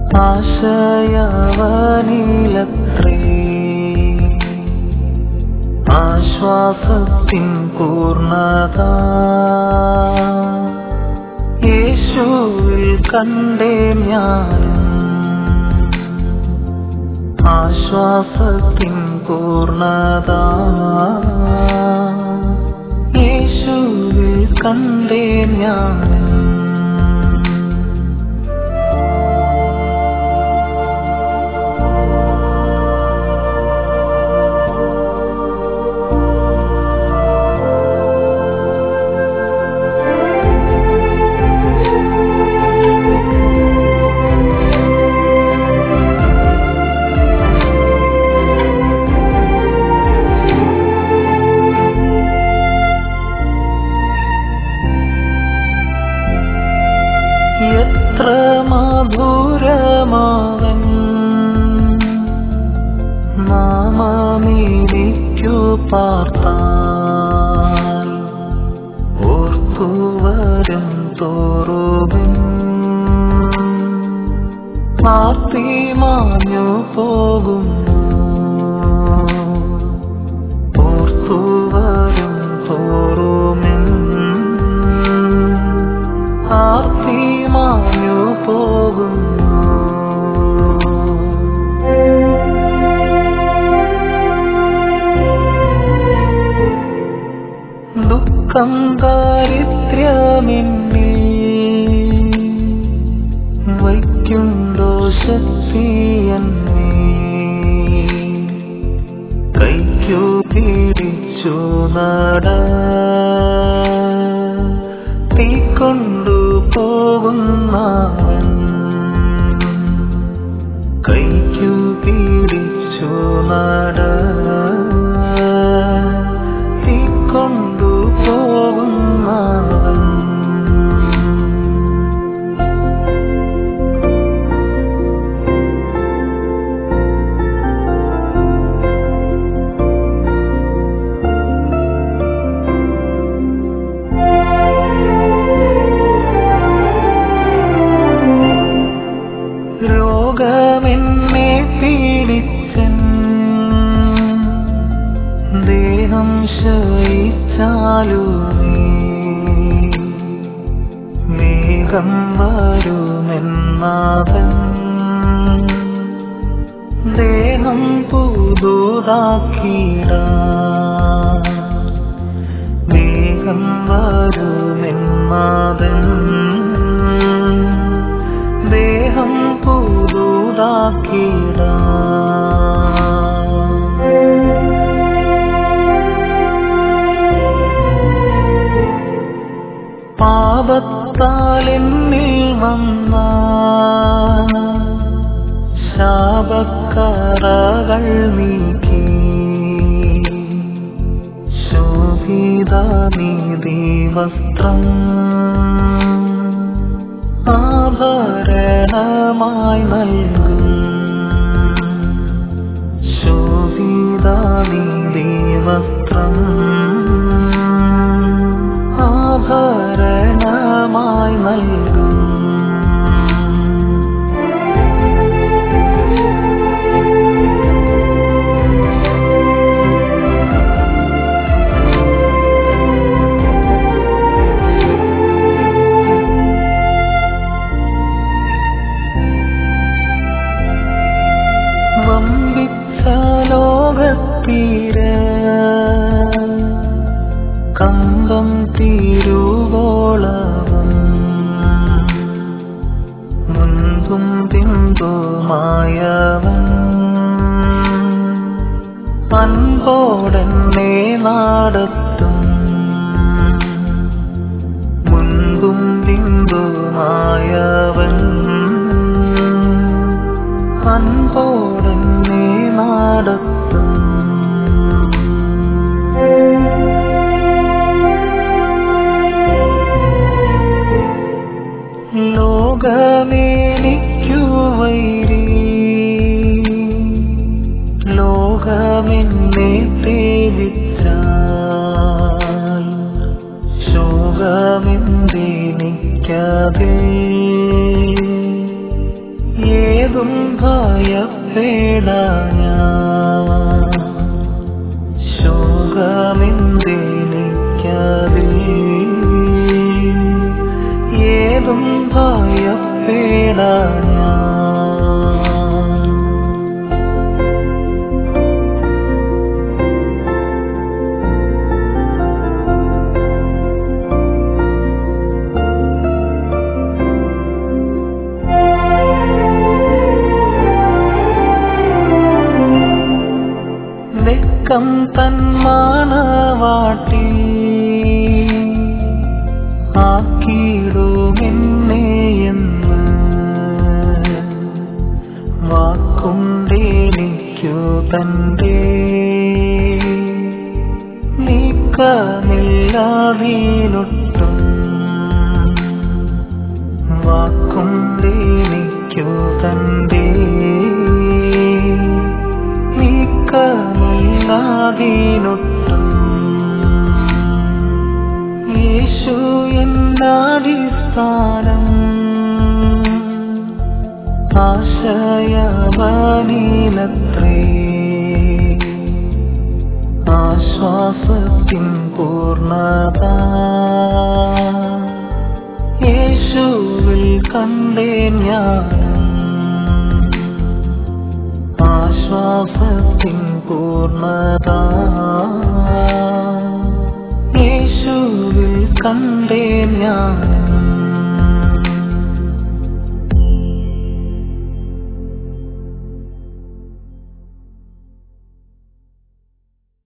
ആശയവനിലത്രേ ആശ്വാസത്തിൻ പൂർണ്ണത യേശുവിൽ കണ്ടേ ഞാനും ആശ്വാസത്തിൻ പൂർണ്ണത യേശുവിൽ കണ്ടേ ഞാനും എത്ര മധുരമാവൻ നാമമേനിക്കു പാർത്താൽ ഓർത്തുവരും തോറുവിൻ ആർത്തി മാഞ്ഞു പോകുന്നു ഓർത്തുവരും തോറുമെൻ ആർത്തി മാഞ്ഞു പോകുന്നു ദുഃഖം ദാരിദ്ര്യമെന്നിൽ വയ്ക്കുണ്ടോ ശക്തി എന്നെ കൈക്കു പിടിച്ചു നട തീക്കൊണ്ടു പോകുന്നവൻ കൈക്കു പിടിച്ചു നട തീക്കൊണ്ടു പോകുന്നവൻ രോഗമെന്നെ പീഡിച്ചൻ ദേഹം ശയിച്ചാലുമേ വേഗം വരുമെന്നാഥൻ ദേഹം പുതുതാക്കിട വേഗം വരുമെന്നാഥൻ ദേഹം പുതുതാക്കിട പാപത്താൽ എന്നിൽ വന്ന ശാപക്കറകൾ നീക്കി ശോഭിത നീതി വസ്ത്രം ആഭരണമായി നൽകും ശോഭിത നീതി വസ്ത്രം ആഭരണമായി നൽകും വമ്പിച്ച ലോകത്തീരെ കമ്പം തീരുവോളവും മുൻപും പിന്തുമായവൻ അൻപോടെന്നെ നടത്തും മുൻപും പിന്തുമായവൻ അൻപോടെന്നെ നടത്തും ലോകമേനിക്കു വൈരി ലോകമെന്നെ സേവിച്ചാൽ ശോകമെന്തെനിക്കതേ ഏതും ഭയപ്പെടാ ഞാൻ ശോകമെന്തെനിക്കതിൽ ഏതും ഭയപ്പെടാ ഞാൻ വെക്കം തന്മാനവാട്ടി ആക്കിയിടുമെന്നെ എന്ന് വാക്കുണ്ടെനിക്കു തന്റെ നീക്കമില്ലാതീനൊട്ടും വാക്കുണ്ടെനിക്കു തന്റെ നീക്കമില്ലാതീനൊട്ടും യേശു എന്നാടിസ്ഥാനം ആശയവനീലത്രേ ആശ്വാസത്തിൻ പൂർണ്ണത യേശുവിൽ കണ്ടേ ഞാനും ആശ്വാസത്തിൻ പൂർണ്ണത യേശുവിൽ കണ്ടേ ഞാനും